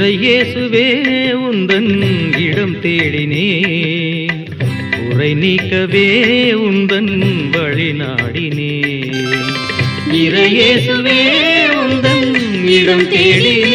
இறையேசுவே உந்தன் இடம் தேடினே குறை நீக்கவே உந்தன் வழி நாடினே இறையேசுவே உந்தன் இடம் தேடினே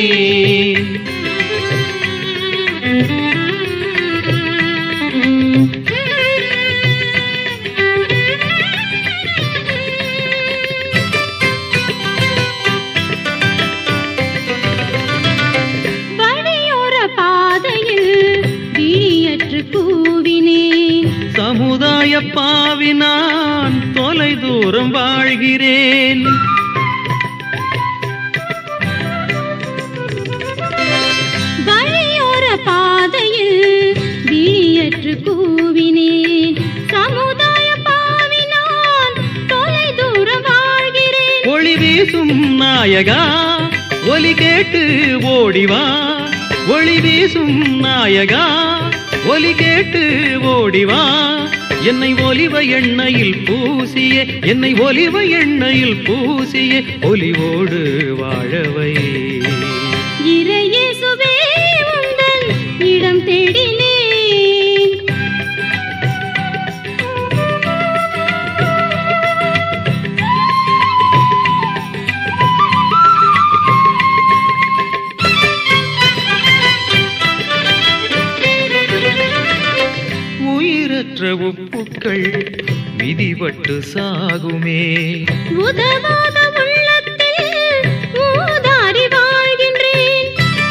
வழியோர பாதையில் விழியற்று கூவினேன் சமுதாய பாவினான் தொலை தூரம் வாழ்கிறேன் வழியோர பாதையில் விழியற்று கூவினேன் சமுதாய பாவினான் தொலை தூரம் வாழ்கிறேன் ஒளி வீசும் நாயகா ஒலி கேட்டு ஓடிவா ஒளி வீசும் நாயகா ஒலி கேட்டு ஓடிவா என்னை ஒலிவ எண்ணெயில் பூசிய என்னை ஒலிவ எண்ணெயில் பூசிய ஒலிவோடு வாழவை இறையேசுவே உந்தன் இடம் தேடினேன் உயிரற்ற உப்புக்கள் விதிபட்டு சாகுமே உதவாத உள்ளத்தில் ஊதாரி வாழ்கின்றேன்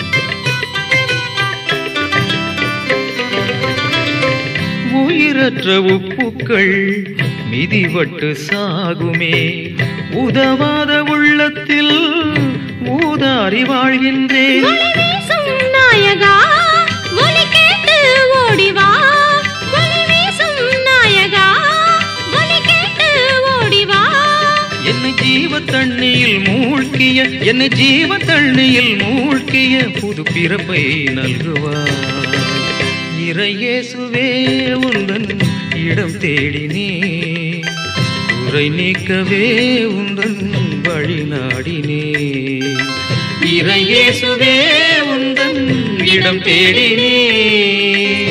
உயிரற்ற உப்புக்கள் மிதிவட்டு சாகுமே உதவாத உள்ளத்தில் ஊதாரி வாழ்கின்றேன் ஒளி வீசும் நாயகா ஒலி கேட்டு ஓடிவா ஒளி வீசும் நாயகா ஒலி கேட்டு ஓடிவா என்னை ஜீவ தண்ணியில் மூழ்கிய என்னை ஜீவ தண்ணியில் மூழ்கிய புது பிறப்பை நல்குவார் இறையேசுவே உந்தன் இடம் தேடினே குறை நீக்கவே உந்தன் வழி நாடினே இறையேசுவே உந்தன் இடம் தேடினே